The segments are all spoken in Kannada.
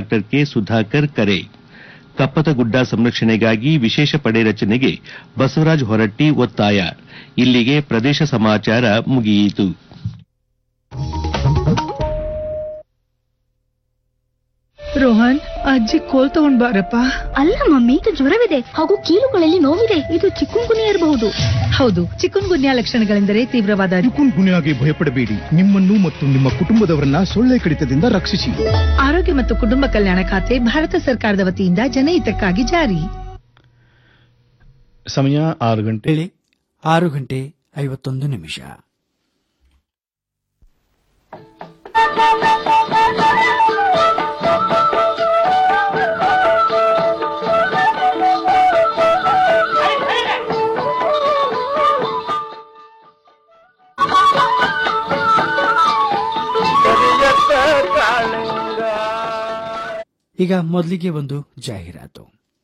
ಡಾಕ್ಟರ್ ಕೆ ಸುಧಾಕರ್ ಕರೆ ಕಪ್ಪತಗುಡ್ಡ ಸಂರಕ್ಷಣೆಗಾಗಿ ವಿಶೇಷ ಪಡೆ ರಚನೆಗೆ ಬಸವರಾಜ ಹೊರಟ್ಟಿ ಒತ್ತಾಯ ಇಲ್ಲಿಗೆ ಪ್ರದೇಶ ಸಮಾಚಾರ ಮುಗಿಯಿತು ರೋಹನ್ ಅಜ್ಜಿ ಕೋಲ್ ತಗೊಂಡ್ ಬಾರಪ್ಪ ಅಲ್ಲ ಮಮ್ಮಿ ಇದು ಜ್ವರವಿದೆ ಹಾಗೂ ಕೀಲುಗಳಲ್ಲಿ ನೋವಿದೆ ಇದು ಚಿಕ್ಕುಂಗುನಿ ಇರಬಹುದು ಹೌದು ಚಿಕನ್ ಗುನ್ಯಾ ಲಕ್ಷಣಗಳೆಂದರೆ ತೀವ್ರವಾದ ಚಿಕುನ್ ಗುನ್ಯಾಗೆ ಭಯಪಡಬೇಡಿ ನಿಮ್ಮನ್ನು ಮತ್ತು ನಿಮ್ಮ ಕುಟುಂಬದವರನ್ನ ಸೊಳ್ಳೆ ಕಡಿತದಿಂದ ರಕ್ಷಿಸಿ ಆರೋಗ್ಯ ಮತ್ತು ಕುಟುಂಬ ಕಲ್ಯಾಣ ಖಾತೆ ಭಾರತ ಸರ್ಕಾರದ ವತಿಯಿಂದ ಜನಹಿತಕ್ಕಾಗಿ ಜಾರಿ ಸಮಯ ಆರು ಗಂಟೆ ಹೇಳಿ ಆರು ಗಂಟೆ ಐವತ್ತೊಂದು ನಿಮಿಷ ಈಗ ಮೊದಲಿಗೆ ಒಂದು ಜಾಹೀರಾತು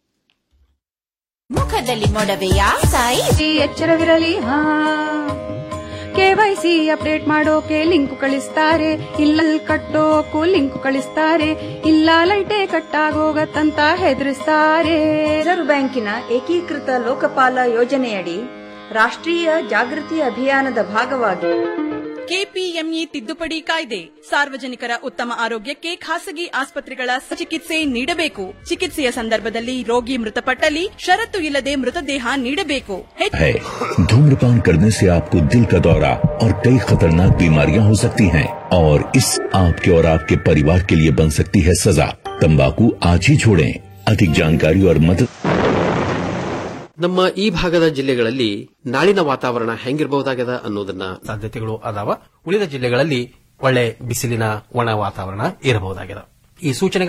ಮುಖದಲ್ಲಿ ಮೊಡವೆಯ ಸಾಯಿ ಎಚ್ಚರವಿರಲಿ ಹಾ ಕೆವೈಸಿ ಅಪ್ಡೇಟ್ ಮಾಡೋಕೆ ಲಿಂಕ್ ಕಳಿಸ್ತಾರೆ ಇಲ್ಲಲ್ ಕಟ್ಟೋಕು ಲಿಂಕ್ ಕಳಿಸ್ತಾರೆ ಇಲ್ಲ ಲೈಟೇ ಕಟ್ಟಾಗೋಗತ್ತಂತ ಹೆದರಿಸ್ತಾರೆ ರಿಸರ್ವ್ ಬ್ಯಾಂಕಿನ ಏಕೀಕೃತ ಲೋಕಪಾಲ ಯೋಜನೆಯಡಿ ರಾಷ್ಟ್ರೀಯ ಜಾಗೃತಿ ಅಭಿಯಾನದ ಭಾಗವಾಗಿ ಕೆಪಿಎಂಇ ತಿದ್ದುಪಡಿ ಕಾಯ್ದೆ ಸಾರ್ವಜನಿಕರ ಉತ್ತಮ ಆರೋಗ್ಯಕ್ಕೆ ಖಾಸಗಿ ಆಸ್ಪತ್ರೆಗಳ ಚಿಕಿತ್ಸೆ ನೀಡಬೇಕು ಚಿಕಿತ್ಸೆಯ ಸಂದರ್ಭದಲ್ಲಿ ರೋಗಿ ಮೃತಪಟ್ಟಲ್ಲಿ ಷರತ್ತು ಇಲ್ಲದೆ ಮೃತದೇಹ ನೀಡಬೇಕು है धूम्रपान करने से आपको दिल का दौरा और कई खतरनाक बीमारियां हो सकती हैं और इस आपके और आपके परिवार के लिए बन सकती है सजा तंबाकू आज ही छोड़ें अधिक जानकारी और मदद ನಮ್ಮ ಈ ಭಾಗದ ಜಿಲ್ಲೆಗಳಲ್ಲಿ ನಾಳಿನ ವಾತಾವರಣ ಹೆಂಗಿರಬಹುದಾಗದ ಅನ್ನೋದನ್ನ ಸಾಧ್ಯತೆಗಳು ಅದಾವ ಉಳಿದ ಜಿಲ್ಲೆಗಳಲ್ಲಿ ಒಳ್ಳೆ ಬಿಸಿಲಿನ ಒಣ ವಾತಾವರಣ ಇರಬಹುದಾಗಿದೆ ಈ ಸೂಚನೆ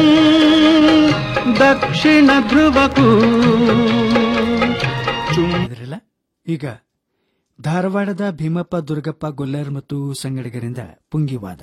ದಕ್ಷಿಣ ಧ್ರುವಕ್ಕೂ ಇದರಲ್ಲ ಈಗ ಧಾರವಾಡದ ಭೀಮಪ್ಪ ದುರ್ಗಪ್ಪ ಗೊಲ್ಲರ್ ಮತ್ತು ಸಂಗಡಿಗರಿಂದ ಪುಂಗಿವಾದ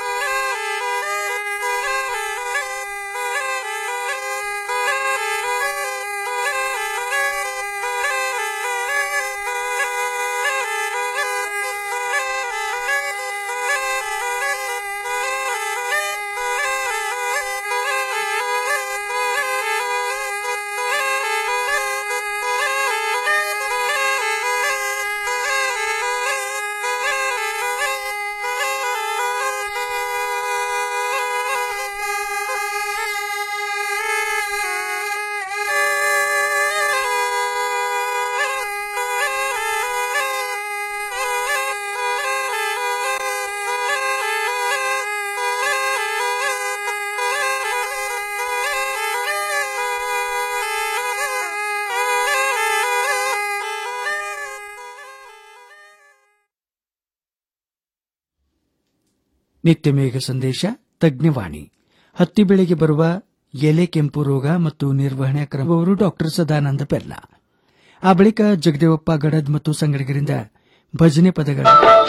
ನಿತ್ಯ ಮೇಘ ಸಂದೇಶ ತಜ್ಞವಾಣಿ ಹತ್ತಿ ಬೆಳೆಗೆ ಬರುವ ಎಲೆ ಕೆಂಪು ರೋಗ ಮತ್ತು ನಿರ್ವಹಣೆ ಕ್ರಮವರು ಡಾಕ್ಟರ್ ಸದಾನಂದ ಪೆರ್ಲ ಆ ಬಳಿಕ ಜಗದೇವಪ್ಪ ಗಡದ್ ಮತ್ತು ಸಂಗಡಿಗರಿಂದ ಭಜನೆ ಪದಗಳು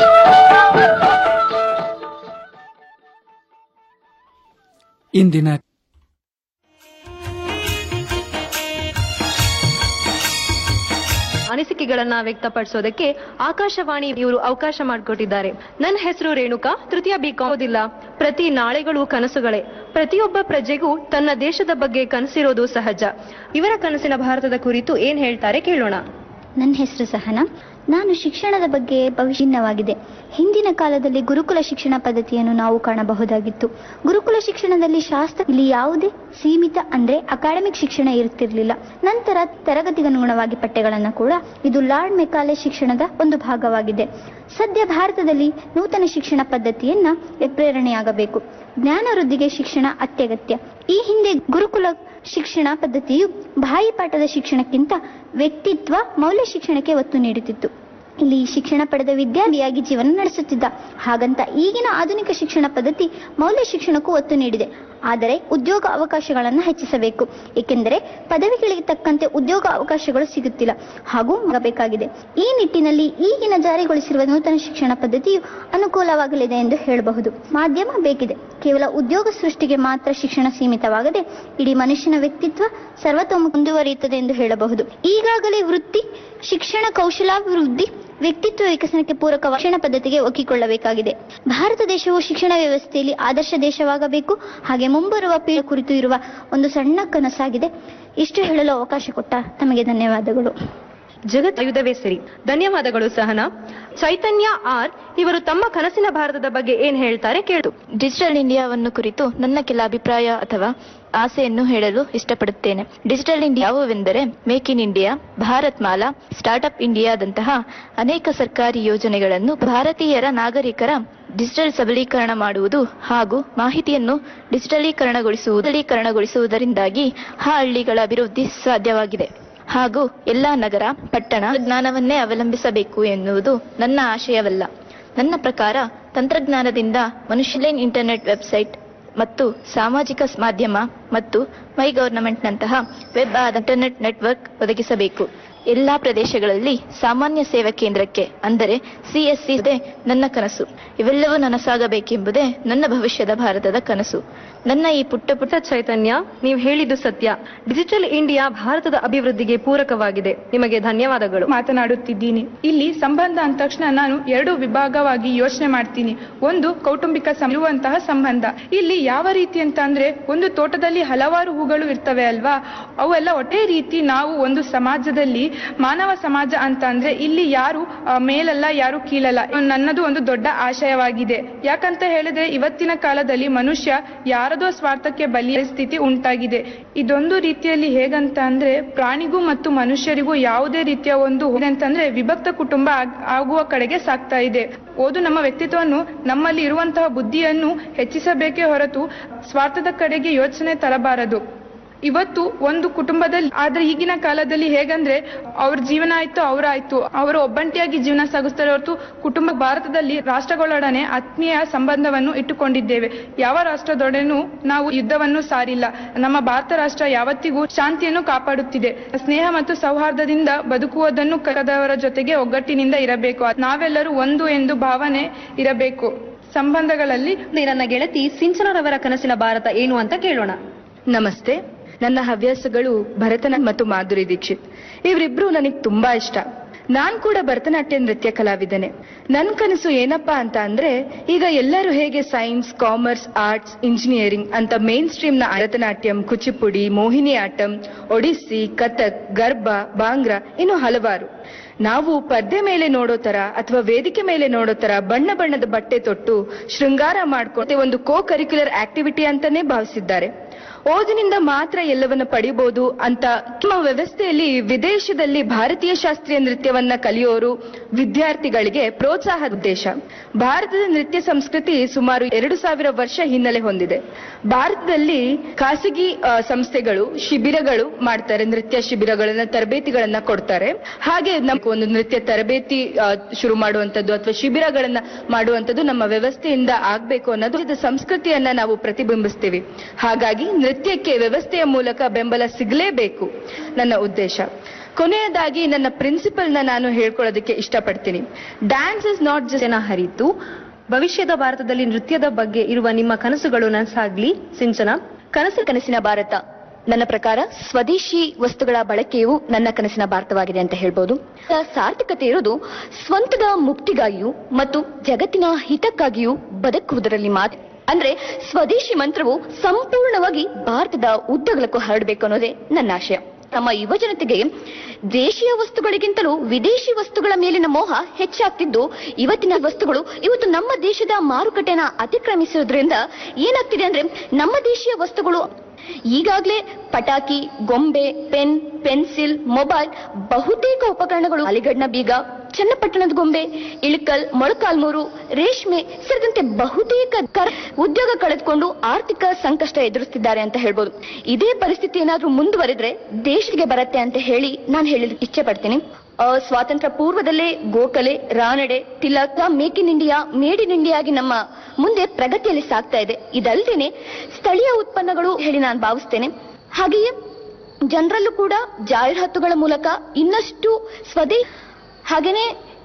ಇಂದಿನ ಅನಿಸಿಕೆಗಳನ್ನ ವ್ಯಕ್ತಪಡಿಸೋದಕ್ಕೆ ಆಕಾಶವಾಣಿ ಇವರು ಅವಕಾಶ ಮಾಡಿಕೊಟ್ಟಿದ್ದಾರೆ ನನ್ನ ಹೆಸರು ರೇಣುಕಾ ತೃತೀಯ ಬಿಕಾಂ ಓದಿಲ್ಲ ಪ್ರತಿ ನಾಳೆಗಳು ಕನಸುಗಳೇ ಪ್ರತಿಯೊಬ್ಬ ಪ್ರಜೆಗೂ ತನ್ನ ದೇಶದ ಬಗ್ಗೆ ಕನಸಿರೋದು ಸಹಜ ಇವರ ಕನಸಿನ ಭಾರತದ ಕುರಿತು ಏನ್ ಹೇಳ್ತಾರೆ ಕೇಳೋಣ ನನ್ನ ಹೆಸರು ಸಹನ ನಾನು ಶಿಕ್ಷಣದ ಬಗ್ಗೆ ಭವಿಷ್ಯವಾಗಿದೆ ಹಿಂದಿನ ಕಾಲದಲ್ಲಿ ಗುರುಕುಲ ಶಿಕ್ಷಣ ಪದ್ಧತಿಯನ್ನು ನಾವು ಕಾಣಬಹುದಾಗಿತ್ತು ಗುರುಕುಲ ಶಿಕ್ಷಣದಲ್ಲಿ ಶಾಸ್ತ್ರ ಇಲ್ಲಿ ಯಾವುದೇ ಸೀಮಿತ ಅಂದ್ರೆ ಅಕಾಡೆಮಿಕ್ ಶಿಕ್ಷಣ ಇರುತ್ತಿರಲಿಲ್ಲ ನಂತರ ತರಗತಿಗನುಗುಣವಾಗಿ ಪಠ್ಯಗಳನ್ನು ಕೂಡ ಇದು ಲಾರ್ಡ್ ಮೆಕಾಲೆ ಶಿಕ್ಷಣದ ಒಂದು ಭಾಗವಾಗಿದೆ ಸದ್ಯ ಭಾರತದಲ್ಲಿ ನೂತನ ಶಿಕ್ಷಣ ಪದ್ಧತಿಯನ್ನ ಪ್ರೇರಣೆಯಾಗಬೇಕು ಜ್ಞಾನ ವೃದ್ಧಿಗೆ ಶಿಕ್ಷಣ ಅತ್ಯಗತ್ಯ ಈ ಹಿಂದೆ ಗುರುಕುಲ ಶಿಕ್ಷಣ ಪದ್ಧತಿಯು ಬಾಯಿಪಾಠದ ಶಿಕ್ಷಣಕ್ಕಿಂತ ವ್ಯಕ್ತಿತ್ವ ಮೌಲ್ಯ ಶಿಕ್ಷಣಕ್ಕೆ ಒತ್ತು ನೀಡುತ್ತಿತ್ತು ಇಲ್ಲಿ ಶಿಕ್ಷಣ ಪಡೆದ ವಿದ್ಯಾರ್ಥಿಯಾಗಿ ಜೀವನ ನಡೆಸುತ್ತಿದ್ದ ಹಾಗಂತ ಈಗಿನ ಆಧುನಿಕ ಶಿಕ್ಷಣ ಪದ್ಧತಿ ಮೌಲ್ಯ ಶಿಕ್ಷಣಕ್ಕೂ ಒತ್ತು ನೀಡಿದೆ ಆದರೆ ಉದ್ಯೋಗ ಅವಕಾಶಗಳನ್ನು ಹೆಚ್ಚಿಸಬೇಕು ಏಕೆಂದರೆ ಪದವಿಗಳಿಗೆ ತಕ್ಕಂತೆ ಉದ್ಯೋಗ ಅವಕಾಶಗಳು ಸಿಗುತ್ತಿಲ್ಲ ಹಾಗೂ ಆಗಬೇಕಾಗಿದೆ ಈ ನಿಟ್ಟಿನಲ್ಲಿ ಈಗಿನ ಜಾರಿಗೊಳಿಸಿರುವ ನೂತನ ಶಿಕ್ಷಣ ಪದ್ಧತಿಯು ಅನುಕೂಲವಾಗಲಿದೆ ಎಂದು ಹೇಳಬಹುದು ಮಾಧ್ಯಮ ಬೇಕಿದೆ ಕೇವಲ ಉದ್ಯೋಗ ಸೃಷ್ಟಿಗೆ ಮಾತ್ರ ಶಿಕ್ಷಣ ಸೀಮಿತವಾಗದೆ ಇಡೀ ಮನುಷ್ಯನ ವ್ಯಕ್ತಿತ್ವ ಸರ್ವತೋಮುಖ ಮುಂದುವರಿಯುತ್ತದೆ ಎಂದು ಹೇಳಬಹುದು ಈಗಾಗಲೇ ವೃತ್ತಿ ಶಿಕ್ಷಣ ಕೌಶಲಾಭಿವೃದ್ಧಿ ವ್ಯಕ್ತಿತ್ವ ವಿಕಸನಕ್ಕೆ ಪೂರಕ ಶಿಕ್ಷಣ ಪದ್ಧತಿಗೆ ಒಕ್ಕಿಕೊಳ್ಳಬೇಕಾಗಿದೆ ಭಾರತ ದೇಶವು ಶಿಕ್ಷಣ ವ್ಯವಸ್ಥೆಯಲ್ಲಿ ಆದರ್ಶ ದೇಶವಾಗಬೇಕು ಹಾಗೆ ಮುಂಬರುವ ಪೀಳಿಗೆ ಕುರಿತು ಇರುವ ಒಂದು ಸಣ್ಣ ಕನಸಾಗಿದೆ ಇಷ್ಟು ಹೇಳಲು ಅವಕಾಶ ಕೊಟ್ಟ ತಮಗೆ ಧನ್ಯವಾದಗಳು ಜಗತ್ ಆಯುಧವೇ ಸರಿ ಧನ್ಯವಾದಗಳು ಸಹನಾ ಚೈತನ್ಯ ಆರ್ ಇವರು ತಮ್ಮ ಕನಸಿನ ಭಾರತದ ಬಗ್ಗೆ ಏನ್ ಹೇಳ್ತಾರೆ ಕೇಳು ಡಿಜಿಟಲ್ ಇಂಡಿಯಾವನ್ನು ಕುರಿತು ನನ್ನ ಕೆಲ ಅಭಿಪ್ರಾಯ ಅಥವಾ ಆಸೆಯನ್ನು ಹೇಳಲು ಇಷ್ಟಪಡುತ್ತೇನೆ ಡಿಜಿಟಲ್ ಇಂಡಿಯಾ ಯಾವುವೆಂದರೆ make in India Bharat Mala startup ಇಂಡಿಯಾದಂತಹ ಅನೇಕ ಸರ್ಕಾರಿ ಯೋಜನೆಗಳನ್ನು ಭಾರತೀಯರ ನಾಗರಿಕರ ಡಿಜಿಟಲ್ ಸಬಲೀಕರಣ ಮಾಡುವುದು ಹಾಗೂ ಮಾಹಿತಿಯನ್ನು ಡಿಜಿಟಲೀಕರಣಗೊಳಿಸುವುದು ಡಿಜಿಟಲೀಕರಣಗೊಳಿಸುವುದರಿಂದಾಗಿ ಆ ಹಳ್ಳಿಗಳ ಅಭಿವೃದ್ಧಿ ಸಾಧ್ಯವಾಗಿದೆ ಹಾಗೂ ಎಲ್ಲಾ ನಗರ ಪಟ್ಟಣ ಜ್ಞಾನವನ್ನೇ ಅವಲಂಬಿಸಬೇಕು ಎನ್ನುವುದು ನನ್ನ ಆಶಯವಲ್ಲ ನನ್ನ ಪ್ರಕಾರ ತಂತ್ರಜ್ಞಾನದಿಂದ ಮನುಷ್ಯಲೇನ್ ಇಂಟರ್ನೆಟ್ ವೆಬ್ಸೈಟ್ ಮತ್ತು ಸಾಮಾಜಿಕ ಮಾಧ್ಯಮ ಮತ್ತು ಮೈ ಗವರ್ನಮೆಂಟ್ನಂತಹ ವೆಬ್ ಆದ ಇಂಟರ್ನೆಟ್ ನೆಟ್ವರ್ಕ್ ಒದಗಿಸಬೇಕು ಎಲ್ಲಾ ಪ್ರದೇಶಗಳಲ್ಲಿ ಸಾಮಾನ್ಯ ಸೇವಾ ಕೇಂದ್ರಕ್ಕೆ ಅಂದರೆ ಸಿಎಸ್ಸಿ ನನ್ನ ಕನಸು ಇವೆಲ್ಲವೂ ನನಸಾಗಬೇಕೆಂಬುದೇ ನನ್ನ ಭವಿಷ್ಯದ ಭಾರತದ ಕನಸು ನನ್ನ ಈ ಪುಟ್ಟ ಪುಟ್ಟ ಚೈತನ್ಯ ನೀವು ಹೇಳಿದ್ದು ಸತ್ಯ ಡಿಜಿಟಲ್ ಇಂಡಿಯಾ ಭಾರತದ ಅಭಿವೃದ್ಧಿಗೆ ಪೂರಕವಾಗಿದೆ ನಿಮಗೆ ಧನ್ಯವಾದಗಳು ಮಾತನಾಡುತ್ತಿದ್ದೀನಿ ಇಲ್ಲಿ ಸಂಬಂಧ ಅಂದ ತಕ್ಷಣ ನಾನು ಎರಡು ವಿಭಾಗವಾಗಿ ಯೋಚನೆ ಮಾಡ್ತೀನಿ ಒಂದು ಕೌಟುಂಬಿಕ ಸಂ- ಇರುವಂತಹ ಸಂಬಂಧ ಇಲ್ಲಿ ಯಾವ ರೀತಿ ಅಂತ ಅಂದ್ರೆ ಒಂದು ತೋಟದಲ್ಲಿ ಹಲವಾರು ಹೂಗಳು ಇರ್ತವೆ ಅಲ್ವಾ ಅವೆಲ್ಲ ಒಟ್ಟೆ ರೀತಿ ನಾವು ಒಂದು ಸಮಾಜದಲ್ಲಿ ಮಾನವ ಸಮಾಜ ಅಂತ ಅಂದ್ರೆ ಇಲ್ಲಿ ಯಾರು ಆ, ಮೇಲಲ್ಲ ಯಾರು ಕೀಳಲ್ಲ ನನ್ನದು ಒಂದು ದೊಡ್ಡ ಆಶಯವಾಗಿದೆ ಯಾಕಂತ ಹೇಳಿದ್ರೆ ಇವತ್ತಿನ ಕಾಲದಲ್ಲಿ ಮನುಷ್ಯ ಯಾರದೋ ಸ್ವಾರ್ಥಕ್ಕೆ ಬಲಿಯ ಸ್ಥಿತಿ ಉಂಟಾಗಿದೆ ಇದೊಂದು ರೀತಿಯಲ್ಲಿ ಹೇಗಂತ ಅಂದ್ರೆ ಪ್ರಾಣಿಗೂ ಮತ್ತು ಮನುಷ್ಯರಿಗೂ ಯಾವುದೇ ರೀತಿಯ ಒಂದು ಅಂತಂದ್ರೆ ವಿಭಕ್ತ ಕುಟುಂಬ ಆಗ್- ಆಗುವ ಕಡೆಗೆ ಸಾಗ್ತಾ ಇದೆ ಓದು ನಮ್ಮ ವ್ಯಕ್ತಿತ್ವವನ್ನು ನಮ್ಮಲ್ಲಿ ಇರುವಂತಹ ಬುದ್ಧಿಯನ್ನು ಹೆಚ್ಚಿಸಬೇಕೇ ಹೊರತು ಸ್ವಾರ್ಥದ ಕಡೆಗೆ ಯೋಚನೆ ತರಬಾರದು ಇವತ್ತು ಒಂದು ಕುಟುಂಬದಲ್ಲಿ ಆದ್ರೆ ಈಗಿನ ಕಾಲದಲ್ಲಿ ಹೇಗಂದ್ರೆ ಅವ್ರ ಜೀವನ ಆಯ್ತು ಅವರಾಯ್ತು ಅವರು ಒಬ್ಬಂಟಿಯಾಗಿ ಜೀವನ ಸಾಗಿಸ್ತಾರೆ ಹೊರತು ಕುಟುಂಬ ಭಾರತದಲ್ಲಿ ರಾಷ್ಟ್ರಗಳೊಡನೆ ಆತ್ಮೀಯ ಸಂಬಂಧವನ್ನು ಇಟ್ಟುಕೊಂಡಿದ್ದೇವೆ ಯಾವ ರಾಷ್ಟ್ರದೊಡನೆನೂ ನಾವು ಯುದ್ಧವನ್ನು ಸಾರಿಲ್ಲ ನಮ್ಮ ಭಾರತ ರಾಷ್ಟ್ರ ಯಾವತ್ತಿಗೂ ಶಾಂತಿಯನ್ನು ಕಾಪಾಡುತ್ತಿದೆ ಸ್ನೇಹ ಮತ್ತು ಸೌಹಾರ್ದದಿಂದ ಬದುಕುವುದನ್ನು ಕರೆದವರ ಜೊತೆಗೆ ಒಗ್ಗಟ್ಟಿನಿಂದ ಇರಬೇಕು ನಾವೆಲ್ಲರೂ ಒಂದು ಎಂದು ಭಾವನೆ ಇರಬೇಕು ಸಂಬಂಧಗಳಲ್ಲಿ ನನ್ನ ಗೆಳತಿ ಸಿಂಚನರವರ ಕನಸಿನ ಭಾರತ ಏನು ಅಂತ ಕೇಳೋಣ ನಮಸ್ತೆ ನನ್ನ ಹವ್ಯಾಸಗಳು ಭರತನಾಟ್ಯ ಮತ್ತು ಮಾಧುರಿ ದೀಕ್ಷಿತ್ ಇವರಿಬ್ರು ನನಗೆ ತುಂಬಾ ಇಷ್ಟ ನಾನ್ ಕೂಡ ಭರತನಾಟ್ಯ ನೃತ್ಯ ಕಲಾವಿದನೆ ನನ್ ಕನಸು ಏನಪ್ಪಾ ಅಂತ ಅಂದ್ರೆ ಈಗ ಎಲ್ಲರೂ ಹೇಗೆ ಸೈನ್ಸ್ ಕಾಮರ್ಸ್ ಆರ್ಟ್ಸ್ ಇಂಜಿನಿಯರಿಂಗ್ ಅಂತ ಮೇನ್ ಸ್ಟ್ರೀಮ್ ನ ಭರತನಾಟ್ಯಂ ಕುಚಿಪುಡಿ ಮೋಹಿನಿ ಆಟಂ ಒಡಿಸ್ಸಿ ಕಥಕ್ ಗರ್ಭ ಬಾಂಗ್ರಾ ಇನ್ನು ಹಲವಾರು ನಾವು ಪರ್ದೆ ಮೇಲೆ ನೋಡೋ ತರ ಅಥವಾ ವೇದಿಕೆ ಮೇಲೆ ನೋಡೋ ತರ ಬಣ್ಣ ಬಣ್ಣದ ಬಟ್ಟೆ ತೊಟ್ಟು ಶೃಂಗಾರ ಮಾಡ್ಕೊಂಡು ಒಂದು ಕೋ ಕರಿಕ್ಯುಲರ್ ಆಕ್ಟಿವಿಟಿ ಅಂತಾನೆ ಭಾವಿಸಿದ್ದಾರೆ ಓದಿನಿಂದ ಮಾತ್ರ ಎಲ್ಲವನ್ನ ಪಡಿಬಹುದು ಅಂತ ನಮ್ಮ ವ್ಯವಸ್ಥೆಯಲ್ಲಿ ವಿದೇಶದಲ್ಲಿ ಭಾರತೀಯ ಶಾಸ್ತ್ರೀಯ ನೃತ್ಯವನ್ನ ಕಲಿಯೋರು ವಿದ್ಯಾರ್ಥಿಗಳಿಗೆ ಪ್ರೋತ್ಸಾಹದ ಉದ್ದೇಶ ಭಾರತದ ನೃತ್ಯ ಸಂಸ್ಕೃತಿ ಸುಮಾರು ಎರಡು ಸಾವಿರ ವರ್ಷ ಹಿನ್ನೆಲೆ ಹೊಂದಿದೆ ಭಾರತದಲ್ಲಿ ಖಾಸಗಿ ಆ, ಸಂಸ್ಥೆಗಳು ಶಿಬಿರಗಳು ಮಾಡ್ತಾರೆ ನೃತ್ಯ ಶಿಬಿರಗಳನ್ನ ತರಬೇತಿಗಳನ್ನ ಕೊಡ್ತಾರೆ ಹಾಗೆ ನಮ್ಗೆ ಒಂದು ನೃತ್ಯ ತರಬೇತಿ ಆ, ಶುರು ಮಾಡುವಂತದ್ದು ಅಥವಾ ಶಿಬಿರಗಳನ್ನ ಮಾಡುವಂತದ್ದು ನಮ್ಮ ವ್ಯವಸ್ಥೆಯಿಂದ ಆಗ್ಬೇಕು ಅನ್ನೋದು ಇದು ಸಂಸ್ಕೃತಿಯನ್ನ ನಾವು ಪ್ರತಿಬಿಂಬಿಸ್ತೀವಿ ಹಾಗಾಗಿ ನೃತ್ಯಕ್ಕೆ ವ್ಯವಸ್ಥೆಯ ಮೂಲಕ ಬೆಂಬಲ ಸಿಗಲೇಬೇಕು ನನ್ನ ಉದ್ದೇಶ ಕೊನೆಯದಾಗಿ ನನ್ನ ಪ್ರಿನ್ಸಿಪಲ್ ನ ನಾನು ಹೇಳ್ಕೊಳ್ಳೋದಕ್ಕೆ ಇಷ್ಟಪಡ್ತೀನಿ ಡ್ಯಾನ್ಸ್ ಇಸ್ ನಾಟ್ ಜಸ್ಟ್ ಜನ ಹರಿತು ಭವಿಷ್ಯದ ಭಾರತದಲ್ಲಿ ನೃತ್ಯದ ಬಗ್ಗೆ ಇರುವ ನಿಮ್ಮ ಕನಸುಗಳು ನನಸಾಗ್ಲಿ ಸಿಂಚನ ಕನಸು ಕನಸಿನ ಭಾರತ ನನ್ನ ಪ್ರಕಾರ ಸ್ವದೇಶಿ ವಸ್ತುಗಳ ಬಳಕೆಯು ನನ್ನ ಕನಸಿನ ಭಾರತವಾಗಿದೆ ಅಂತ ಹೇಳ್ಬೋದು ಇದರ ಸಾರ್ಥಕತೆ ಇರೋದು ಸ್ವಂತದ ಮುಕ್ತಿಗಾಗಿಯೂ ಮತ್ತು ಜಗತ್ತಿನ ಹಿತಕ್ಕಾಗಿಯೂ ಬದುಕುವುದರಲ್ಲಿ ಮಾತ್ರ ಅಂದ್ರೆ ಸ್ವದೇಶಿ ಮಂತ್ರವು ಸಂಪೂರ್ಣವಾಗಿ ಭಾರತದ ಉದ್ದಗಲಕ್ಕೂ ಹರಡಬೇಕು ಅನ್ನೋದೇ ನನ್ನ ಆಶಯ ನಮ್ಮ ಯುವಜನತೆಗೆ ದೇಶೀಯ ವಸ್ತುಗಳಿಗಿಂತಲೂ ವಿದೇಶಿ ವಸ್ತುಗಳ ಮೇಲಿನ ಮೋಹ ಹೆಚ್ಚಾಗ್ತಿದ್ದು ಇವತ್ತಿನ ವಸ್ತುಗಳು ಇವತ್ತು ನಮ್ಮ ದೇಶದ ಮಾರುಕಟ್ಟೆನ ಅತಿಕ್ರಮಿಸಿರೋದ್ರಿಂದ ಏನಾಗ್ತಿದೆ ಅಂದ್ರೆ ನಮ್ಮ ದೇಶೀಯ ವಸ್ತುಗಳು ಈಗಾಗಲೇ ಪಟಾಕಿ ಗೊಂಬೆ ಪೆನ್ ಪೆನ್ಸಿಲ್ ಮೊಬೈಲ್ ಬಹುತೇಕ ಉಪಕರಣಗಳು ಅಲಿಗಡ್ನ ಬೀಗ ಚನ್ನಪಟ್ಟಣದ ಗೊಂಬೆ ಇಳಕಲ್ ಮೊಳಕಾಲ್ಮೂರು ರೇಷ್ಮೆ ಸೇರಿದಂತೆ ಬಹುತೇಕ ಕರ- ಉದ್ಯೋಗ ಕಳೆದುಕೊಂಡು ಆರ್ಥಿಕ ಸಂಕಷ್ಟ ಎದುರಿಸ್ತಿದ್ದಾರೆ ಅಂತ ಹೇಳ್ಬೋದು ಇದೇ ಪರಿಸ್ಥಿತಿ ಏನಾದ್ರೂ ಮುಂದುವರೆದ್ರೆ ದೇಶಕ್ಕೆ ಬರತ್ತೆ ಅಂತ ಹೇಳಿ ನಾನು ಹೇಳಿ ಇಚ್ಛೆ ಪಡ್ತೀನಿ ಆ, ಸ್ವಾತಂತ್ರ್ಯ ಪೂರ್ವದಲ್ಲೇ Gokhale Ranade Tilak make in India made in India ಆಗಿ ನಮ್ಮ ಮುಂದೆ ಪ್ರಗತಿಯಲ್ಲಿ ಸಾಗ್ತಾ ಇದೆ ಇದಲ್ಲದೇನೆ ಸ್ಥಳೀಯ ಉತ್ಪನ್ನಗಳು ಹೇಳಿ ನಾನು ಭಾವಿಸ್ತೇನೆ ಹಾಗೆಯೇ ಜನರಲ್ಲೂ ಕೂಡ ಜಾಹೀರಾತುಗಳ ಮೂಲಕ ಇನ್ನಷ್ಟು ಸ್ವದೇ ಹಾಗೇನೆ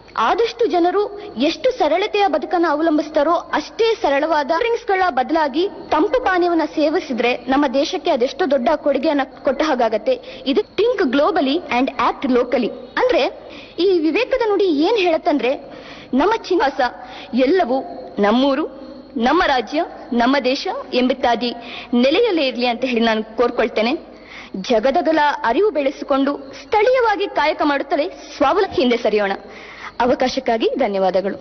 ಆದಷ್ಟು ಜನರು ಎಷ್ಟು ಸರಳತೆಯ ಬದುಕನ್ನು ಅವಲಂಬಿಸ್ತಾರೋ ಅಷ್ಟೇ ಸರಳವಾದ ಡ್ರಿಂಕ್ಸ್ಗಳ ಬದಲಾಗಿ ತಂಪು ಪಾನೀಯವನ್ನ ಸೇವಿಸಿದ್ರೆ ನಮ್ಮ ದೇಶಕ್ಕೆ ಅದೆಷ್ಟು ದೊಡ್ಡ ಕೊಡುಗೆಯನ್ನ ಕೊಟ್ಟ ಹಾಗಾಗತ್ತೆ ಇದು think globally and act locally ಅಂದ್ರೆ ಈ ವಿವೇಕದ ನುಡಿ ಏನ್ ಹೇಳತ್ತಂದ್ರೆ ನಮ್ಮ ಚಿನ್ವಾಸ ಎಲ್ಲವೂ ನಮ್ಮೂರು ನಮ್ಮ ರಾಜ್ಯ ನಮ್ಮ ದೇಶ ಎಂಬಿತ್ಯಾದಿ ನೆಲೆಯಲ್ಲೇ ಇರಲಿ ಅಂತ ಹೇಳಿ ನಾನು ಕೋರ್ಕೊಳ್ತೇನೆ ಜಗದಗಲ ಅರಿವು ಬೆಳೆಸಿಕೊಂಡು ಸ್ಥಳೀಯವಾಗಿ ಕಾಯಕ ಮಾಡುತ್ತಲೇ ಸ್ವಾವಲಂಬಿ ಹಿಂದೆ ಸರಿಯೋಣ ಅವಕಾಶಕ್ಕಾಗಿ ಧನ್ಯವಾದಗಳು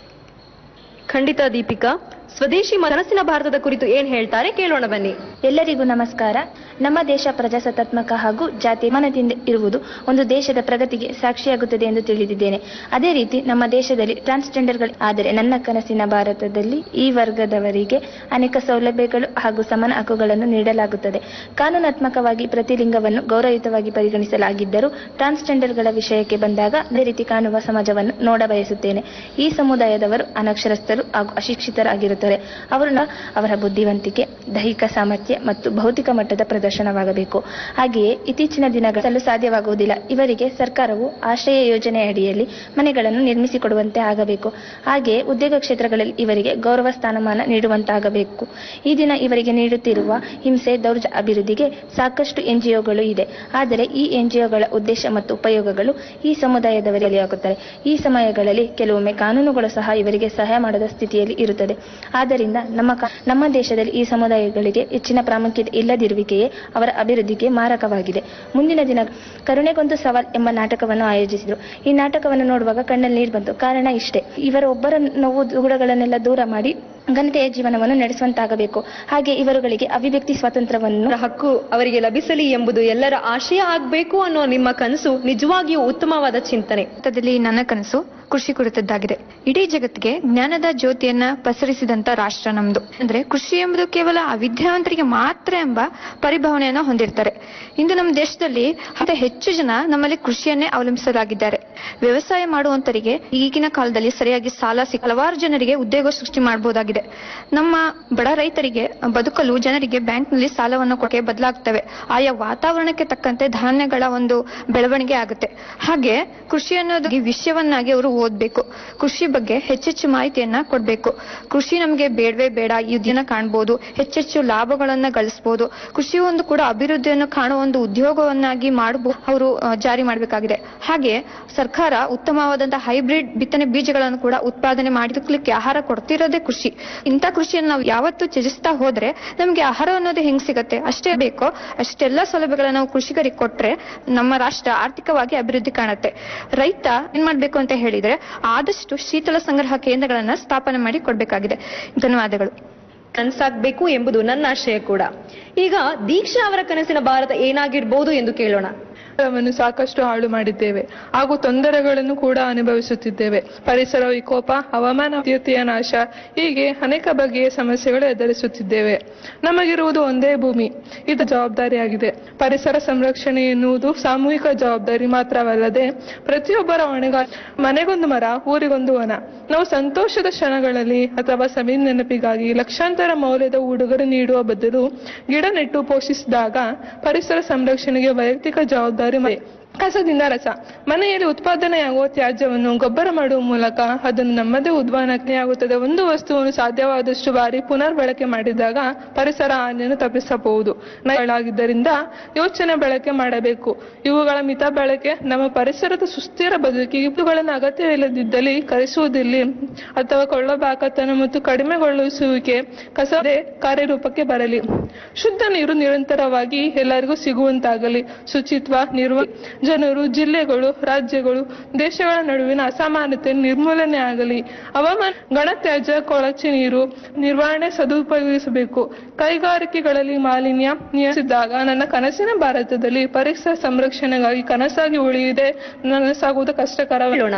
ಖಂಡಿತ ದೀಪಿಕಾ ಸ್ವದೇಶಿ ಮನಸ್ಸಿನ ಭಾರತದ ಕುರಿತು ಏನ್ ಹೇಳ್ತಾರೆ ಕೇಳೋಣ ಬನ್ನಿ ಎಲ್ಲರಿಗೂ ನಮಸ್ಕಾರ ನಮ್ಮ ದೇಶ ಪ್ರಜಾಸತ್ತಾತ್ಮಕ ಹಾಗೂ ಜಾತಿ ಮನದಿಂದ ಇರುವುದು ಒಂದು ದೇಶದ ಪ್ರಗತಿಗೆ ಸಾಕ್ಷಿಯಾಗುತ್ತದೆ ಎಂದು ತಿಳಿದಿದ್ದೇನೆ ಅದೇ ರೀತಿ ನಮ್ಮ ದೇಶದಲ್ಲಿ ಟ್ರಾನ್ಸ್ಜೆಂಡರ್ಗಳು ಆದರೆ ನನ್ನ ಕನಸಿನ ಭಾರತದಲ್ಲಿ ಈ ವರ್ಗದವರಿಗೆ ಅನೇಕ ಸೌಲಭ್ಯಗಳು ಹಾಗೂ ಸಮಾನ ಹಕ್ಕುಗಳನ್ನು ನೀಡಲಾಗುತ್ತದೆ ಕಾನೂನಾತ್ಮಕವಾಗಿ ಪ್ರತಿ ಲಿಂಗವನ್ನು ಗೌರವಯುತವಾಗಿ ಪರಿಗಣಿಸಲಾಗಿದ್ದರೂ ಟ್ರಾನ್ಸ್ಜೆಂಡರ್ಗಳ ವಿಷಯಕ್ಕೆ ಬಂದಾಗ ಅದೇ ರೀತಿ ಕಾಣುವ ಸಮಾಜವನ್ನು ನೋಡಬಯಸುತ್ತೇನೆ ಈ ಸಮುದಾಯದವರು ಅನಕ್ಷರಸ್ಥರು ಹಾಗೂ ಅಶಿಕ್ಷಿತರಾಗಿರುತ್ತಾರೆ ಅವರು ಅವರ ಬುದ್ಧಿವಂತಿಕೆ ದೈಹಿಕ ಸಾಮರ್ಥ್ಯ ಮತ್ತು ಭೌತಿಕ ಮಟ್ಟದ ಪ್ರದರ್ಶನವಾಗಬೇಕು ಹಾಗೆಯೇ ಇತ್ತೀಚಿನ ದಿನಗಳಲ್ಲೂ ಸಾಧ್ಯವಾಗುವುದಿಲ್ಲ ಇವರಿಗೆ ಸರ್ಕಾರವು ಆಶ್ರಯ ಯೋಜನೆ ಅಡಿಯಲ್ಲಿ ಮನೆಗಳನ್ನು ನಿರ್ಮಿಸಿಕೊಡುವಂತೆ ಆಗಬೇಕು ಹಾಗೆಯೇ ಉದ್ಯೋಗ ಕ್ಷೇತ್ರಗಳಲ್ಲಿ ಇವರಿಗೆ ಗೌರವ ಸ್ಥಾನಮಾನ ನೀಡುವಂತಾಗಬೇಕು ಈ ದಿನ ಇವರಿಗೆ ನೀಡುತ್ತಿರುವ ಹಿಂಸೆ ದೌರ್ಜ ಅಭಿವೃದ್ಧಿಗೆ ಸಾಕಷ್ಟು ಎನ್ಜಿಒಗಳು ಇದೆ ಆದರೆ ಈ ಎನ್ಜಿಒಗಳ ಉದ್ದೇಶ ಮತ್ತು ಉಪಯೋಗಗಳು ಈ ಸಮುದಾಯದವರಲ್ಲಿ ಆಗುತ್ತಾರೆ ಈ ಸಮಯಗಳಲ್ಲಿ ಕೆಲವೊಮ್ಮೆ ಕಾನೂನುಗಳು ಸಹ ಇವರಿಗೆ ಸಹಾಯ ಮಾಡದ ಸ್ಥಿತಿಯಲ್ಲಿ ಇರುತ್ತದೆ ಆದ್ದರಿಂದ ನಮ್ಮ ಕ- ನಮ್ಮ ದೇಶದಲ್ಲಿ ಈ ಸಮುದಾಯಗಳಿಗೆ ಹೆಚ್ಚಿನ ಪ್ರಾಮುಖ್ಯತೆ ಇಲ್ಲದಿರುವಿಕೆಯೇ ಅವರ ಅಭಿವೃದ್ಧಿಗೆ ಮಾರಕವಾಗಿದೆ ಮುಂದಿನ ದಿನ ಕರುಣೆಗೊಂದು ಸವಾಲ್ ಎಂಬ ನಾಟಕವನ್ನು ಆಯೋಜಿಸಿದರು ಈ ನಾಟಕವನ್ನು ನೋಡುವಾಗ ಕಣ್ಣಲ್ಲಿ ನೀರು ಬಂತು ಕಾರಣ ಇಷ್ಟೇ ಇವರ ಒಬ್ಬರ ನೋವು ದುಗುಡಗಳನ್ನೆಲ್ಲ ದೂರ ಮಾಡಿ ಘನತೆಯ ಜೀವನವನ್ನು ನಡೆಸುವಂತಾಗಬೇಕು ಹಾಗೆ ಇವರುಗಳಿಗೆ ಅಭಿವ್ಯಕ್ತಿ ಸ್ವಾತಂತ್ರ್ಯವನ್ನು ಹಕ್ಕು ಅವರಿಗೆ ಲಭಿಸಲಿ ಎಂಬುದು ಎಲ್ಲರ ಆಶಯ ಆಗ್ಬೇಕು ಅನ್ನೋ ನಿಮ್ಮ ಕನಸು ನಿಜವಾಗಿಯೂ ಉತ್ತಮವಾದ ಚಿಂತನೆ ಭಾರತದಲ್ಲಿ ನನ್ನ ಕನಸು ಕೃಷಿ ಕುರಿತದ್ದಾಗಿದೆ ಇಡೀ ಜಗತ್ತಿಗೆ ಜ್ಞಾನದ ಜ್ಯೋತಿಯನ್ನ ಪಸರಿಸಿದಂತ ರಾಷ್ಟ್ರ ನಮ್ದು ಅಂದ್ರೆ ಕೃಷಿ ಎಂಬುದು ಕೇವಲ ಅವಿದ್ಯಾವಂತರಿಗೆ ಮಾತ್ರ ಎಂಬ ಪರಿಭಾವನೆಯನ್ನ ಹೊಂದಿರ್ತಾರೆ ಇಂದು ನಮ್ಮ ದೇಶದಲ್ಲಿ ಅತಿ ಹೆಚ್ಚು ಜನ ನಮ್ಮಲ್ಲಿ ಕೃಷಿಯನ್ನೇ ಅವಲಂಬಿಸಲಾಗಿದ್ದಾರೆ ವ್ಯವಸಾಯ ಮಾಡುವಂತರಿಗೆ ಈಗಿನ ಕಾಲದಲ್ಲಿ ಸರಿಯಾಗಿ ಸಾಲ ಸಿಕ್ಕ ಹಲವಾರು ಜನರಿಗೆ ಉದ್ಯೋಗ ಸೃಷ್ಟಿ ಮಾಡಬಹುದಾಗಿದೆ ನಮ್ಮ ಬಡ ರೈತರಿಗೆ ಬದುಕಲು ಜನರಿಗೆ ಬ್ಯಾಂಕ್ನಲ್ಲಿ ಸಾಲವನ್ನು ಕೊಡಕ್ಕೆ ಬದಲಾಗ್ತವೆ ಆಯಾ ವಾತಾವರಣಕ್ಕೆ ತಕ್ಕಂತೆ ಧಾನ್ಯಗಳ ಒಂದು ಬೆಳವಣಿಗೆ ಆಗುತ್ತೆ ಹಾಗೆ ಕೃಷಿ ಅನ್ನೋದು ಈ ವಿಷಯವನ್ನಾಗಿ ಅವರು ಓದ್ಬೇಕು ಕೃಷಿ ಬಗ್ಗೆ ಹೆಚ್ಚೆಚ್ಚು ಮಾಹಿತಿಯನ್ನ ಕೊಡ್ಬೇಕು ಕೃಷಿ ನಮಗೆ ಬೇಡವೇ ಬೇಡ ಈ ದಿನ ಕಾಣ್ಬೋದು ಹೆಚ್ಚೆಚ್ಚು ಲಾಭಗಳನ್ನ ಗಳಿಸಬಹುದು ಕೃಷಿ ಒಂದು ಕೂಡ ಅಭಿವೃದ್ಧಿಯನ್ನು ಕಾಣುವ ಒಂದು ಉದ್ಯೋಗವನ್ನಾಗಿ ಮಾಡಬಹುದು ಅವರು ಜಾರಿ ಮಾಡಬೇಕಾಗಿದೆ ಹಾಗೆ ಸರ್ಕಾರ ಉತ್ತಮವಾದಂತಹ ಹೈಬ್ರಿಡ್ ಬಿತ್ತನೆ ಬೀಜಗಳನ್ನು ಕೂಡ ಉತ್ಪಾದನೆ ಮಾಡಿದಕ್ಕೆ ಆಹಾರ ಕೊಡ್ತಿರೋದೇ ಕೃಷಿ ಇಂಥ ಕೃಷಿಯನ್ನು ನಾವು ಯಾವತ್ತೂ ತ್ಯಜಿಸ್ತಾ ಹೋದ್ರೆ ನಮಗೆ ಆಹಾರ ಅನ್ನೋದು ಹೆಂಗ್ ಸಿಗತ್ತೆ ಅಷ್ಟೇ ಬೇಕೋ ಅಷ್ಟೆಲ್ಲ ಸೌಲಭ್ಯಗಳನ್ನ ನಾವು ಕೃಷಿಕರಿಗೆ ಕೊಟ್ರೆ ನಮ್ಮ ರಾಷ್ಟ್ರ ಆರ್ಥಿಕವಾಗಿ ಅಭಿವೃದ್ಧಿ ಕಾಣುತ್ತೆ ರೈತ ಏನ್ ಮಾಡ್ಬೇಕು ಅಂತ ಹೇಳಿದ್ರೆ ಆದಷ್ಟು ಶೀತಲ ಸಂಗ್ರಹ ಕೇಂದ್ರಗಳನ್ನ ಸ್ಥಾಪನೆ ಮಾಡಿ ಕೊಡ್ಬೇಕಾಗಿದೆ ಧನ್ಯವಾದಗಳು ಕನಸಾಗ್ಬೇಕು ಎಂಬುದು ನನ್ನ ಆಶಯ ಕೂಡ ಈಗ ದೀಕ್ಷಾ ಅವರ ಕನಸಿನ ಭಾರತ ಏನಾಗಿರ್ಬೋದು ಎಂದು ಕೇಳೋಣ ವನ್ನು ಸಾಕಷ್ಟು ಹಾಳು ಮಾಡಿದ್ದೇವೆ ಹಾಗೂ ತೊಂದರೆಗಳನ್ನು ಕೂಡ ಅನುಭವಿಸುತ್ತಿದ್ದೇವೆ ಪರಿಸರ ವಿಕೋಪ ಹವಾಮಾನ ತೀರ್ಥೀಯ ನಾಶ ಹೀಗೆ ಅನೇಕ ಬಗೆಯ ಸಮಸ್ಯೆಗಳು ಎದುರಿಸುತ್ತಿದ್ದೇವೆ ನಮಗಿರುವುದು ಒಂದೇ ಭೂಮಿ ಇದು ಜವಾಬ್ದಾರಿಯಾಗಿದೆ ಪರಿಸರ ಸಂರಕ್ಷಣೆ ಎನ್ನುವುದು ಸಾಮೂಹಿಕ ಜವಾಬ್ದಾರಿ ಮಾತ್ರವಲ್ಲದೆ ಪ್ರತಿಯೊಬ್ಬರ ಹೊಣೆಗಾರ ಮನೆಗೊಂದು ಮರ ಊರಿಗೊಂದು ವನ ನಾವು ಸಂತೋಷದ ಕ್ಷಣಗಳಲ್ಲಿ ಅಥವಾ ಸವಿ ನೆನಪಿಗಾಗಿ ಲಕ್ಷಾಂತರ ಮೌಲ್ಯದ ಉಡುಗೊರೆ ನೀಡುವ ಬದಲು ಗಿಡ ನೆಟ್ಟು ಪೋಷಿಸಿದಾಗ ಪರಿಸರ ಸಂರಕ್ಷಣೆಗೆ ವೈಯಕ್ತಿಕ ಜವಾಬ್ದಾರಿ ಮ- ಕಸದಿಂದ ರಸ ಮನೆಯಲ್ಲಿ ಉತ್ಪಾದನೆಯಾಗುವ ತ್ಯಾಜ್ಯವನ್ನು ಗೊಬ್ಬರ ಮಾಡುವ ಮೂಲಕ ಅದನ್ನು ನಮ್ಮದೇ ಉದ್ವಾನಕ್ನೆಯಾಗುತ್ತದೆ ಒಂದು ವಸ್ತುವನ್ನು ಸಾಧ್ಯವಾದಷ್ಟು ಬಾರಿ ಪುನರ್ ಬಳಕೆ ಮಾಡಿದಾಗ ಪರಿಸರ ಹಾನಿಯನ್ನು ತಪ್ಪಿಸಬಹುದು ನಗಳಾಗಿದ್ದರಿಂದ ಯೋಚನೆ ಬಳಕೆ ಮಾಡಬೇಕು ಇವುಗಳ ಮಿತ ಬಳಕೆ ನಮ್ಮ ಪರಿಸರದ ಸುಸ್ಥಿರ ಬದುಕಿಗೆ ಇವುಗಳನ್ನು ಅಗತ್ಯವಿಲ್ಲದಿದ್ದಲ್ಲಿ ಕರೆಸುವುದಿಲ್ಲ ಅಥವಾ ಕೊಳ್ಳಬಾಕತನ ಮತ್ತು ಕಡಿಮೆಗೊಳಿಸುವಿಕೆ ಕಸದೇ ಕಾರ್ಯರೂಪಕ್ಕೆ ಬರಲಿ ಶುದ್ಧ ನೀರು ನಿರಂತರವಾಗಿ ಎಲ್ಲರಿಗೂ ಸಿಗುವಂತಾಗಲಿ ಶುಚಿತ್ವ ನಿರ್ವ ಜನರು ಜಿಲ್ಲೆಗಳು ರಾಜ್ಯಗಳು ದೇಶಗಳ ನಡುವಿನ ಅಸಮಾನತೆ ನಿರ್ಮೂಲನೆ ಆಗಲಿ ಹವಾಮಾನ ಘನತ್ಯಾಜ್ಯ ಕೊಳಚೆ ನೀರು ನಿರ್ವಹಣೆ ಸದುಪಯೋಗಿಸಬೇಕು ಕೈಗಾರಿಕೆಗಳಲ್ಲಿ ಮಾಲಿನ್ಯ ನಿಯಂತ್ರಿಸಿದಾಗ ನನ್ನ ಕನಸಿನ ಭಾರತದಲ್ಲಿ ಪರಿಸರ ಸಂರಕ್ಷಣೆಗಾಗಿ ಕನಸಾಗಿ ಉಳಿಯುವುದೇ ನನಸಾಗುವುದು ಕಷ್ಟಕರ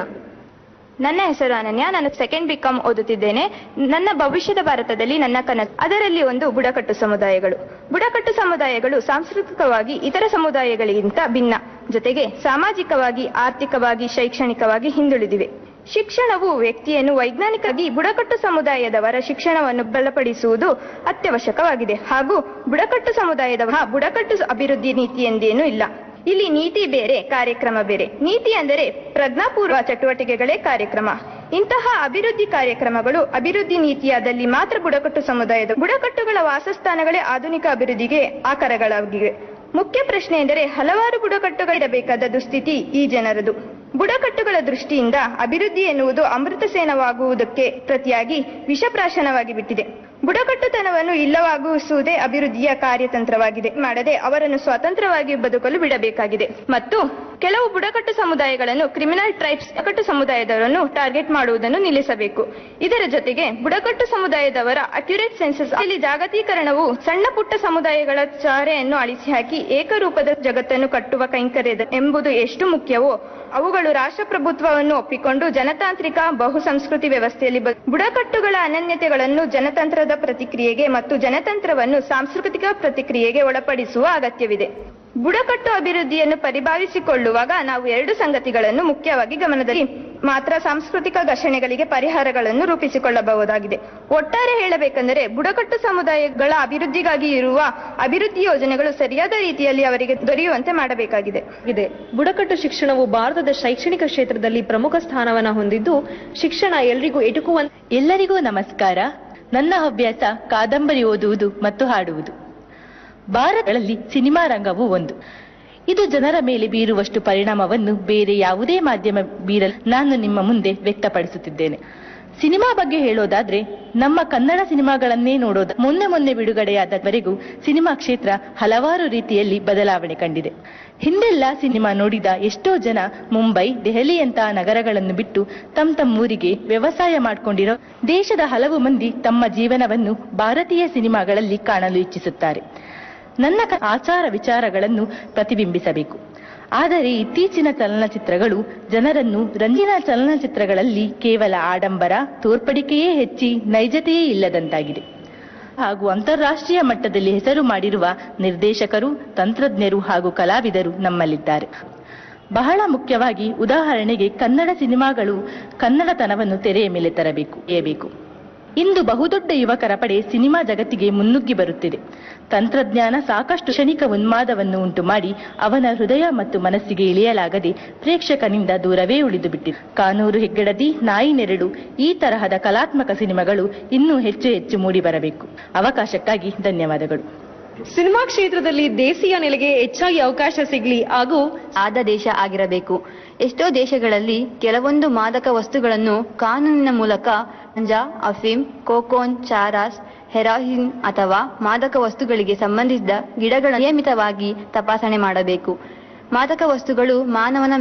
ನನ್ನ ಹೆಸರು ಅನನ್ಯ ನಾನು ಸೆಕೆಂಡ್ ಬಿಕಾಮ್ ಓದುತ್ತಿದ್ದೇನೆ ನನ್ನ ಭವಿಷ್ಯದ ಭಾರತದಲ್ಲಿ ನನ್ನ ಕನಸು ಅದರಲ್ಲಿ ಒಂದು ಬುಡಕಟ್ಟು ಸಮುದಾಯಗಳು ಬುಡಕಟ್ಟು ಸಮುದಾಯಗಳು ಸಾಂಸ್ಕೃತಿಕವಾಗಿ ಇತರ ಸಮುದಾಯಗಳಿಗಿಂತ ಭಿನ್ನ ಜೊತೆಗೆ ಸಾಮಾಜಿಕವಾಗಿ ಆರ್ಥಿಕವಾಗಿ ಶೈಕ್ಷಣಿಕವಾಗಿ ಹಿಂದುಳಿದಿವೆ ಶಿಕ್ಷಣವು ವ್ಯಕ್ತಿಯನ್ನು ವೈಜ್ಞಾನಿಕವಾಗಿ ಬುಡಕಟ್ಟು ಸಮುದಾಯದವರ ಶಿಕ್ಷಣವನ್ನು ಬಲಪಡಿಸುವುದು ಅತ್ಯವಶ್ಯಕವಾಗಿದೆ ಹಾಗೂ ಬುಡಕಟ್ಟು ಸಮುದಾಯದವರ ಬುಡಕಟ್ಟು ಅಭಿವೃದ್ಧಿ ನೀತಿ ಎಂದೇನೂ ಇಲ್ಲ ಇಲ್ಲಿ ನೀತಿ ಬೇರೆ ಕಾರ್ಯಕ್ರಮ ಬೇರೆ ನೀತಿ ಅಂದರೆ ಪ್ರಜ್ಞಾಪೂರ್ವ ಚಟುವಟಿಕೆಗಳೇ ಕಾರ್ಯಕ್ರಮ ಇಂತಹ ಅಭಿವೃದ್ಧಿ ಕಾರ್ಯಕ್ರಮಗಳು ಅಭಿವೃದ್ಧಿ ನೀತಿಯಾದಲ್ಲಿ ಮಾತ್ರ ಬುಡಕಟ್ಟು ಸಮುದಾಯದ ಬುಡಕಟ್ಟುಗಳ ವಾಸಸ್ಥಾನಗಳೇ ಆಧುನಿಕ ಅಭಿವೃದ್ಧಿಗೆ ಆಕಾರಗಳಾಗಿವೆ ಮುಖ್ಯ ಪ್ರಶ್ನೆ ಎಂದರೆ ಹಲವಾರು ಬುಡಕಟ್ಟುಗಳಿರಬೇಕಾದ ದುಸ್ಥಿತಿ ಈ ಜನರದು ಬುಡಕಟ್ಟುಗಳ ದೃಷ್ಟಿಯಿಂದ ಅಭಿವೃದ್ಧಿ ಎನ್ನುವುದು ಅಮೃತಸೇನವಾಗುವುದಕ್ಕೆ ಪ್ರತಿಯಾಗಿ ವಿಷಪ್ರಾಶನವಾಗಿ ಬಿಟ್ಟಿದೆ ಬುಡಕಟ್ಟುತನವನ್ನು ಇಲ್ಲವಾಗುವುದೇ ಅಭಿವೃದ್ಧಿಯ ಕಾರ್ಯತಂತ್ರವಾಗಿದೆ ಮಾಡದೆ ಅವರನ್ನು ಸ್ವತಂತ್ರವಾಗಿ ಬದುಕಲು ಬಿಡಬೇಕಾಗಿದೆ ಮತ್ತು ಕೆಲವು ಬುಡಕಟ್ಟು ಸಮುದಾಯಗಳನ್ನು ಕ್ರಿಮಿನಲ್ ಟ್ರೈಬ್ಸ್ ಬುಡಕಟ್ಟು ಸಮುದಾಯದವರನ್ನು ಟಾರ್ಗೆಟ್ ಮಾಡುವುದನ್ನು ನಿಲ್ಲಿಸಬೇಕು ಇದರ ಜೊತೆಗೆ ಬುಡಕಟ್ಟು ಸಮುದಾಯದವರ ಅಕ್ಯುರೇಟ್ ಸೆನ್ಸಸ್ ಇಲ್ಲಿ ಜಾಗತೀಕರಣವು ಸಣ್ಣ ಪುಟ್ಟ ಸಮುದಾಯಗಳ ಚಾರೆಯನ್ನು ಅಳಿಸಿ ಹಾಕಿ ಏಕರೂಪದ ಜಗತ್ತನ್ನು ಕಟ್ಟುವ ಕೈಂಕರ್ಯದ ಎಂಬುದು ಎಷ್ಟು ಮುಖ್ಯವೋ ಅವುಗಳು ರಾಷ್ಟ್ರಪ್ರಭುತ್ವವನ್ನು ಒಪ್ಪಿಕೊಂಡು ಜನತಾಂತ್ರಿಕ ಬಹುಸಂಸ್ಕೃತಿ ವ್ಯವಸ್ಥೆಯಲ್ಲಿ ಬ- ಬುಡಕಟ್ಟುಗಳ ಅನನ್ಯತೆಗಳನ್ನು ಜನತಂತ್ರದ ಪ್ರತಿಕ್ರಿಯೆಗೆ ಮತ್ತು ಜನತಂತ್ರವನ್ನು ಸಾಂಸ್ಕೃತಿಕ ಪ್ರತಿಕ್ರಿಯೆಗೆ ಒಳಪಡಿಸುವ ಅಗತ್ಯವಿದೆ ಬುಡಕಟ್ಟು ಅಭಿವೃದ್ಧಿಯನ್ನು ಪರಿಭಾವಿಸಿಕೊಳ್ಳುವಾಗ ನಾವು ಎರಡು ಸಂಗತಿಗಳನ್ನು ಮುಖ್ಯವಾಗಿ ಗಮನದಲ್ಲಿ ಮಾತ್ರ ಸಾಂಸ್ಕೃತಿಕ ಘರ್ಷಣೆಗಳಿಗೆ ಪರಿಹಾರಗಳನ್ನು ರೂಪಿಸಿಕೊಳ್ಳಬಹುದಾಗಿದೆ ಒಟ್ಟಾರೆ ಹೇಳಬೇಕೆಂದರೆ ಬುಡಕಟ್ಟು ಸಮುದಾಯಗಳ ಅಭಿವೃದ್ಧಿಗಾಗಿ ಇರುವ ಅಭಿವೃದ್ಧಿ ಯೋಜನೆಗಳು ಸರಿಯಾದ ರೀತಿಯಲ್ಲಿ ಅವರಿಗೆ ದೊರೆಯುವಂತೆ ಮಾಡಬೇಕಾಗಿದೆ ಇದೆ ಬುಡಕಟ್ಟು ಶಿಕ್ಷಣವು ಭಾರತದ ಶೈಕ್ಷಣಿಕ ಕ್ಷೇತ್ರದಲ್ಲಿ ಪ್ರಮುಖ ಸ್ಥಾನವನ್ನು ಹೊಂದಿದ್ದು ಶಿಕ್ಷಣ ಎಲ್ರಿಗೂ ಎಟುಕುವಂತ ಎಲ್ಲರಿಗೂ ನಮಸ್ಕಾರ ನನ್ನ ಹವ್ಯಾಸ ಕಾದಂಬರಿ ಓದುವುದು ಮತ್ತು ಹಾಡುವುದು ಭಾರತಗಳಲ್ಲಿ ಸಿನಿಮಾ ರಂಗವು ಒಂದು ಇದು ಜನರ ಮೇಲೆ ಬೀರುವಷ್ಟು ಪರಿಣಾಮವನ್ನು ಬೇರೆ ಯಾವುದೇ ಮಾಧ್ಯಮ ಬೀರಲು ನಾನು ನಿಮ್ಮ ಮುಂದೆ ವ್ಯಕ್ತಪಡಿಸುತ್ತಿದ್ದೇನೆ ಸಿನಿಮಾ ಬಗ್ಗೆ ಹೇಳೋದಾದ್ರೆ ನಮ್ಮ ಕನ್ನಡ ಸಿನಿಮಾಗಳನ್ನೇ ನೋಡೋದ ಮೊನ್ನೆ ಮೊನ್ನೆ ಬಿಡುಗಡೆಯಾದವರೆಗೂ ಸಿನಿಮಾ ಕ್ಷೇತ್ರ ಹಲವಾರು ರೀತಿಯಲ್ಲಿ ಬದಲಾವಣೆ ಕಂಡಿದೆ ಹಿಂದೆಲ್ಲ ಸಿನಿಮಾ ನೋಡಿದ ಎಷ್ಟೋ ಜನ ಮುಂಬೈ ದೆಹಲಿಯಂತಹ ನಗರಗಳನ್ನು ಬಿಟ್ಟು ತಮ್ಮ ತಮ್ಮ ಊರಿಗೆ ವ್ಯವಸಾಯ ಮಾಡ್ಕೊಂಡಿರೋ ದೇಶದ ಹಲವು ಮಂದಿ ತಮ್ಮ ಜೀವನವನ್ನು ಭಾರತೀಯ ಸಿನಿಮಾಗಳಲ್ಲಿ ಕಾಣಲು ಇಚ್ಛಿಸುತ್ತಾರೆ ನನ್ನ ಕ- ಆಚಾರ ವಿಚಾರಗಳನ್ನು ಪ್ರತಿಬಿಂಬಿಸಬೇಕು ಆದರೆ ಇತ್ತೀಚಿನ ಚಲನಚಿತ್ರಗಳು ಜನರನ್ನು ರಂಜಿನ ಚಲನಚಿತ್ರಗಳಲ್ಲಿ ಕೇವಲ ಆಡಂಬರ ತೋರ್ಪಡಿಕೆಯೇ ಹೆಚ್ಚಿ ನೈಜತೆಯೇ ಇಲ್ಲದಂತಾಗಿದೆ ಹಾಗೂ ಅಂತಾರಾಷ್ಟ್ರೀಯ ಮಟ್ಟದಲ್ಲಿ ಹೆಸರು ಮಾಡಿರುವ ನಿರ್ದೇಶಕರು ತಂತ್ರಜ್ಞರು ಹಾಗೂ ಕಲಾವಿದರು ನಮ್ಮಲ್ಲಿದ್ದಾರೆ ಬಹಳ ಮುಖ್ಯವಾಗಿ ಉದಾಹರಣೆಗೆ ಕನ್ನಡ ಸಿನಿಮಾಗಳು ಕನ್ನಡತನವನ್ನು ತೆರೆಯ ಮೇಲೆ ತರಬೇಕು ಏಬೇಕು ಇಂದು ಬಹುದೊಡ್ಡ ಯುವಕರ ಪಡೆ ಸಿನಿಮಾ ಜಗತ್ತಿಗೆ ಮುನ್ನುಗ್ಗಿ ಬರುತ್ತಿದೆ ತಂತ್ರಜ್ಞಾನ ಸಾಕಷ್ಟು ಕ್ಷಣಿಕ ಉನ್ಮಾದವನ್ನು ಉಂಟು ಮಾಡಿ ಅವನ ಹೃದಯ ಮತ್ತು ಮನಸ್ಸಿಗೆ ಇಳಿಯಲಾಗದೆ ಪ್ರೇಕ್ಷಕನಿಂದ ದೂರವೇ ಉಳಿದು ಬಿಟ್ಟಿದೆ ಕಾನೂರು ಹೆಗ್ಗಡದಿ ನಾಯಿ ನೆರಳು ಈ ತರಹದ ಕಲಾತ್ಮಕ ಸಿನಿಮಾಗಳು ಇನ್ನೂ ಹೆಚ್ಚು ಹೆಚ್ಚು ಮೂಡಿಬರಬೇಕು ಅವಕಾಶಕ್ಕಾಗಿ ಧನ್ಯವಾದಗಳು ಸಿನಿಮಾ ಕ್ಷೇತ್ರದಲ್ಲಿ ದೇಶೀಯ ನೆಲೆಗೆ ಹೆಚ್ಚಾಗಿ ಅವಕಾಶ ಸಿಗಲಿ ಹಾಗೂ ಆದ ದೇಶ ಆಗಿರಬೇಕು ಎಷ್ಟೋ ದೇಶಗಳಲ್ಲಿ ಕೆಲವೊಂದು ಮಾದಕ ವಸ್ತುಗಳನ್ನು ಕಾನೂನಿನ ಮೂಲಕ ಗಂಜಾ ಅಫೀಮ್ ಕೋಕೋನ್ ಚಾರಾಸ್ ಹೆರಾಯಿನ್ ಅಥವಾ ಮಾದಕ ವಸ್ತುಗಳಿಗೆ ಸಂಬಂಧಿಸಿದ ಗಿಡಗಳ ನಿಯಮಿತವಾಗಿ ತಪಾಸಣೆ ಮಾಡಬೇಕು ಮಾದಕ ವಸ್ತುಗಳು ಮಾನವನ